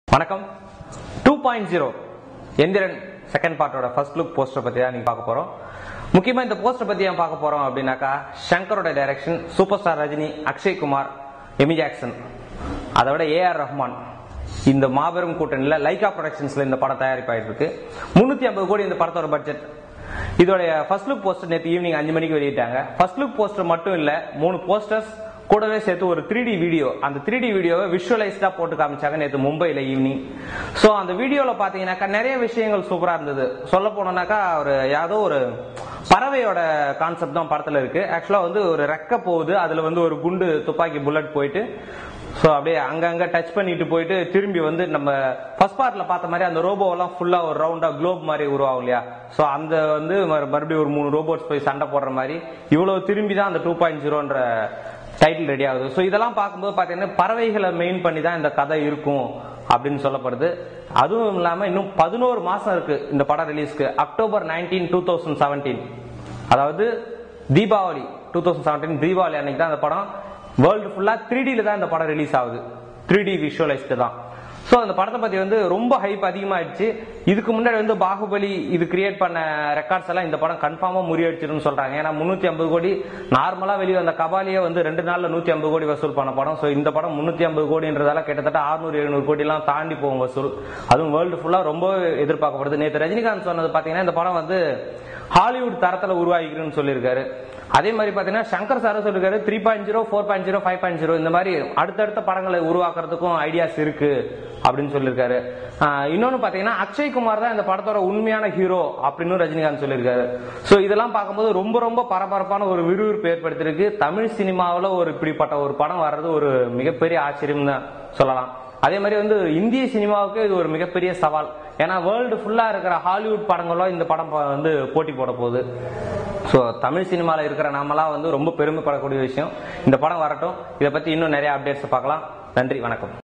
வணக்கம் two point zero Enthiran second பார்ட்டோட first look poster பத்தி தான் நீங்க பார்க்க போறோம் முக்கியமா இந்த போஸ்டர் பத்தி ஏன் பார்க்க போறோம் அப்படின்னாக்கா ஷங்கரோட direction super star Rajini Akshay Kumar Amy Jackson அதை விட ஏஆர் ரஹ்மான் இந்த மாபெரும் கூட்டணியில லைகா ப்ரொடக்ஷன்ஸ்ல இந்த படம் தயாரிப்பாயிட்டு இருக்கு முன்னூத்தி ஐம்பது கோடி இந்த படத்தோட பட்ஜெட் இதோடைய ஃபர்ஸ்ட் லுக் போஸ்டர் நேற்று ஈவினிங் அஞ்சு மணிக்கு வெளியிட்டாங்க ஃபர்ஸ்ட் லுக் போஸ்டர் மட்டும் இல்ல மூணு போஸ்டர்ஸ் கூடவே சேர்த்து ஒரு த்ரீ டி வீடியோ அந்த த்ரீ டி வீடியோவை விஷுவலைஸ்டா போட்டு காமிச்சாங்க நேற்று மும்பைல ஈவினிங் ஸோ அந்த வீடியோல பாத்தீங்கன்னாக்கா நிறைய விஷயங்கள் சூப்பரா இருந்தது சொல்ல போனோம்னாக்கா ஒரு யாதோ ஒரு பறவையோட கான்செப்ட் தான் படத்துல இருக்கு ஆக்சுவலா வந்து ஒரு ரெக்க போகுது அதுல வந்து ஒரு குண்டு துப்பாக்கி புல்லட் போயிட்டு ஸோ அப்படியே அங்கங்க டச் பண்ணிட்டு போயிட்டு திரும்பி வந்து நம்ம ஃபர்ஸ்ட் பார்ட்ல பார்த்த மாதிரி அந்த ரோபோ எல்லாம் ஃபுல்லா ஒரு ரவுண்டா குளோப் மாதிரி உருவாகும் இல்லையா ஸோ அந்த வந்து மறு- மறுபடியும் ஒரு மூணு ரோபோட்ஸ் போய் சண்டை போடுற மாதிரி இவ்வளவு திரும்பி தான் அந்த டூ பாயிண்ட் ஜீரோன்ற டைட்டில் ரெடி ஆகுது ஸோ இதெல்லாம் பார்க்கும்போது பார்த்தீங்கன்னா பறவைகளை மெயின் பண்ணி தான் இந்த கதை இருக்கும் அப்படின்னு சொல்லப்படுது அதுவும் இல்லாம இன்னும் பதினோரு மாசம் இருக்கு இந்த படம் ரிலீஸ்க்கு October nineteen two thousand seventeen அதாவது Deepavali two thousand seventeen Deepavali அன்னைக்கு தான் அந்த படம் வேர்ல்டு ஃபுல்லா த்ரீ டில தான் இந்த படம் ரிலீஸ் ஆகுது த்ரீ டி விஷுவலைஸ்டு தான் ஸோ அந்த படத்தை பத்தி வந்து ரொம்ப ஹைப் அதிகமாயிடுச்சு இதுக்கு முன்னாடி வந்து பாகுபலி இது கிரியேட் பண்ண ரெக்கார்ட்ஸ் எல்லாம் இந்த படம் கன்ஃபார்மா முறியடிச்சிருன்னு சொல்றாங்க ஏன்னா முன்னூத்தி ஐம்பது கோடி நார்மலா வெளியே வந்த கபாலியே வந்து ரெண்டு நாள்ல நூத்தி ஐம்பது கோடி வசூல் பண்ண படம் ஸோ இந்த படம் முன்னூத்தி ஐம்பது கோடின்றதால கிட்டத்தட்ட 600 எழுநூறு கோடி எல்லாம் தாண்டி போகும் வசூல் அதுவும் வேர்ல்டு ஃபுல்லா ரொம்ப எதிர்பார்க்கப்படுது நேற்று ரஜினிகாந்த் சொன்னது பாத்தீங்கன்னா இந்த படம் வந்து ஹாலிவுட் தரத்துல உருவாகிக்கிறேன்னு சொல்லியிருக்காரு அதே மாதிரி பாத்தீங்கன்னா சங்கர் சாரும் சொல்லிருக்காரு three point zero four point zero five point zero இந்த மாதிரி அடுத்தடுத்த படங்களை உருவாக்குறதுக்கும் ஐடியாஸ் இருக்கு அப்படின்னு சொல்லியிருக்காரு ஆஹ் இன்னொன்னு பாத்தீங்கன்னா அக்ஷய் குமார் தான் இந்த படத்தோட உண்மையான ஹீரோ அப்படின்னு ரஜினிகாந்த் சொல்லியிருக்காரு சோ இதெல்லாம் பார்க்கும்போது ரொம்ப ரொம்ப பரபரப்பான ஒரு விறுவிறுப்பு ஏற்படுத்தியிருக்கு தமிழ் சினிமாவுல ஒரு இப்படிப்பட்ட ஒரு படம் வர்றது ஒரு மிகப்பெரிய ஆச்சரியம் தான் சொல்லலாம் அதே மாதிரி வந்து இந்திய சினிமாவுக்கு இது ஒரு மிகப்பெரிய சவால் ஏன்னா வேர்ல்டு ஃபுல்லா இருக்கிற ஹாலிவுட் படங்களோ இந்த படம் ப- வந்து போட்டி போட போகுது ஸோ தமிழ் சினிமாவில் இருக்கிற நாமெல்லாம் வந்து ரொம்ப பெருமைப்படக்கூடிய விஷயம் இந்த படம் வரட்டும் இதை பத்தி இன்னும் நிறைய அப்டேட்ஸ் பார்க்கலாம் நன்றி வணக்கம்